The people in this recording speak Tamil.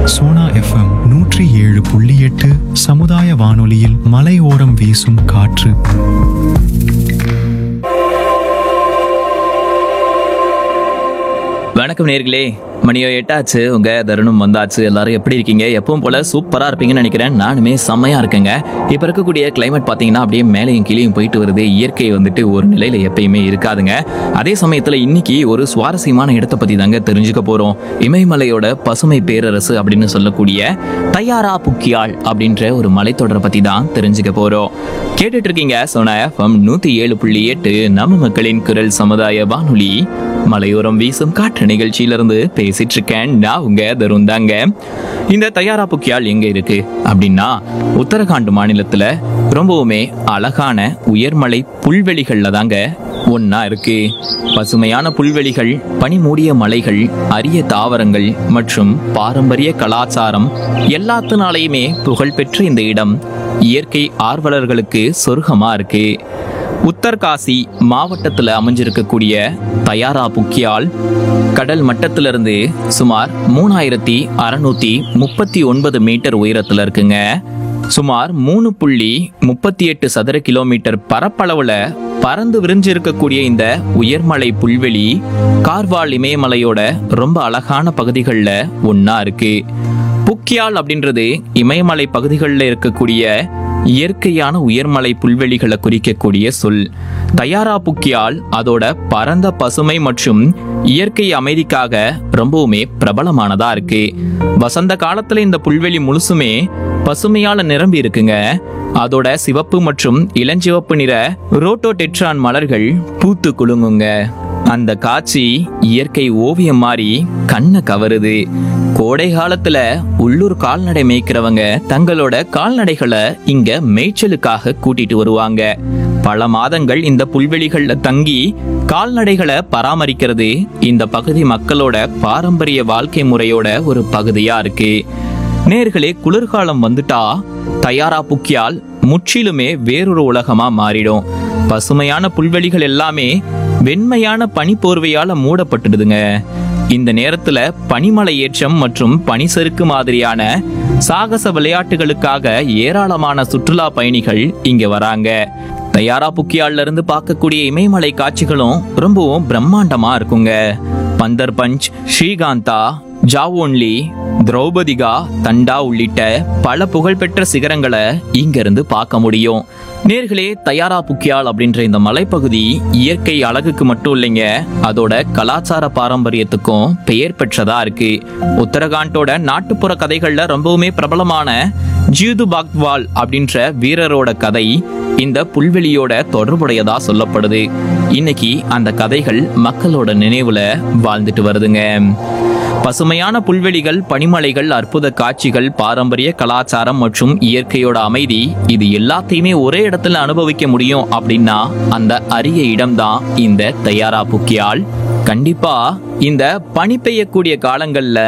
சோனா எஃப்எம் நூற்றி ஏழு புள்ளி எட்டு சமுதாய வானொலியில் மலையோரம் வீசும் காற்று வணக்கம் நேர்களே மணியோ எட்டாச்சு உங்க தருணம் வந்தாச்சு எல்லாரும் எப்படி இருக்கீங்க எப்பவும் போல சூப்பரா இருப்பீங்கன்னு நினைக்கிறேன் நானுமே செம்மையா இருக்கேங்க இப்ப இருக்கக்கூடிய கிளைமேட் பாத்தீங்கன்னா அப்படியே மேலையும் கீழையும் போயிட்டு வருது இயற்கை வந்துட்டு ஒரு நிலையில எப்பயுமே இருக்காதுங்க அதே சமயத்துல இன்னைக்கு ஒரு சுவாரஸ்யமான இடத்தை பத்தி தாங்க தெரிஞ்சுக்க போறோம் இமயமலையோட பசுமை பேரரசு அப்படின்னு சொல்லக்கூடிய தையாரா புக்கியாள் அப்படின்ற ஒரு மலைத்தொடரை பத்தி தான் தெரிஞ்சுக்க போறோம் கேட்டுட்டு இருக்கீங்க சோனா எஃப்எம் நூத்தி ஏழு புள்ளி எட்டு நம்ம மக்களின் குரல் சமுதாய வானொலி மலையோரம் வீசும் காற்று நிகழ்ச்சியிலிருந்து பேசிட்டு இருக்கேன் நான் உங்க தருண் தாங்க இந்த தயாரா புக்கியால் எங்க இருக்கு அப்படின்னா உத்தரகாண்ட் மாநிலத்துல ரொம்பவுமே அழகான உயர்மலை புல்வெளிகள்ல தாங்க ஒன்னா இருக்கு பசுமையான புல்வெளிகள் பனிமூடிய மலைகள் அரிய தாவரங்கள் மற்றும் பாரம்பரிய கலாச்சாரம் எல்லாத்தினாலையுமே புகழ்பெற்ற இந்த இடம் இயற்கை ஆர்வலர்களுக்கு சொர்க்கமா இருக்கு உத்தர்காசி மாவட்டத்தில் அமைஞ்சிருக்கக்கூடிய தயாரா புக்கியால் கடல் மட்டத்திலிருந்து சுமார் மூணாயிரத்தி அறநூத்தி முப்பத்தி ஒன்பது மீட்டர் உயரத்தில் இருக்குங்க சுமார் மூணு புள்ளி முப்பத்தி எட்டு சதுர கிலோமீட்டர் பரப்பளவுல பறந்து விரிஞ்சு இருக்கக்கூடிய இந்த உயர்மலை புல்வெளி கார்வால் இமயமலையோட ரொம்ப அழகான பகுதிகளில் ஒன்றா இருக்கு புக்கியால் அப்படின்றது இமயமலை பகுதிகளில் இருக்கக்கூடிய இயற்கையான உயர்மலை புல்வெளிகளை குறிக்கக்கூடிய சொல் தயாரா புக்கியால் அதோட பரந்த பசுமை மற்றும் இயற்கை அமைதிக்காக ரொம்பவுமே பிரபலமானதா இருக்கு வசந்த காலத்துல இந்த புல்வெளி முழுசுமே பசுமையால நிரம்பி இருக்குங்க அதோட சிவப்பு மற்றும் இளஞ்சிவப்பு நிற ரோட்டோடெட்ரான் மலர்கள் பூத்து குலுங்குங்க அந்த காட்சி இயற்கை ஓவியம் மாதிரி கண்ணை கவருது கோடை காலத்துல உள்ளூர் கால்நடை மேய்க்கிறவங்க தங்களோட கால்நடைகளை இங்க மேய்ச்சலுக்காக கூட்டிட்டு வருவாங்க பல மாதங்கள் இந்த புல்வெளிகள்ல தங்கி கால்நடைகளை பராமரிக்கிறது இந்த பகுதி மக்களோட பாரம்பரிய வாழ்க்கை முறையோட ஒரு பகுதியா இருக்கு நேர்களே குளிர்காலம் வந்துட்டா தயாரா புக்கியால் முற்றிலுமே வேறொரு உலகமா மாறிடும் பசுமையான புல்வெளிகள் எல்லாமே வெண்மையான பனிப்போர்வையால மூடப்பட்டுடுதுங்க இந்த நேரத்துல பனிமலை ஏற்றம் மற்றும் பனிசறுக்கு மாதிரியான சாகச விளையாட்டுகளுக்காக ஏராளமான சுற்றுலா பயணிகள் இங்க வராங்க தயாரா புக்கியால்ல இருந்து பார்க்கக்கூடிய இமயமலை காட்சிகளும் ரொம்பவும் பிரம்மாண்டமா இருக்குங்க பந்தர் பஞ்ச் ஸ்ரீகாந்தா ஜாவோன்லி திரௌபதிகா தண்டா உள்ளிட்ட பல புகழ்பெற்ற சிகரங்களை இங்க இருந்து பார்க்க முடியும் நேர்களே தயாரா புக்கியால் அப்படின்ற இந்த மலைப்பகுதி இயற்கை அழகுக்கு மட்டும் இல்லைங்க அதோட கலாச்சார பாரம்பரியத்துக்கும் பெயர் பெற்றதா இருக்கு உத்தரகாண்டோட நாட்டுப்புற கதைகள்ல ரொம்பவுமே பிரபலமான ஜீது பாக்வால் அப்படின்ற வீரரோட கதை இந்த புல்வெளியோட தொடர்புடையதா சொல்லப்படுது இன்னைக்கு அந்த கதைகள் மக்களோட நினைவுல வாழ்ந்துட்டு வருதுங்க பசுமையான புல்வெளிகள் பனிமலைகள் அற்புத காட்சிகள் பாரம்பரிய கலாச்சாரம் மற்றும் இயற்கையோட அமைதி இது எல்லாத்தையுமே ஒரே இடத்துல அனுபவிக்க முடியும் அப்படின்னா அந்த அரிய இடம்தான் இந்த தயாரா புக்கியால் கண்டிப்பா இந்த பனி பெய்யக்கூடிய காலங்கள்ல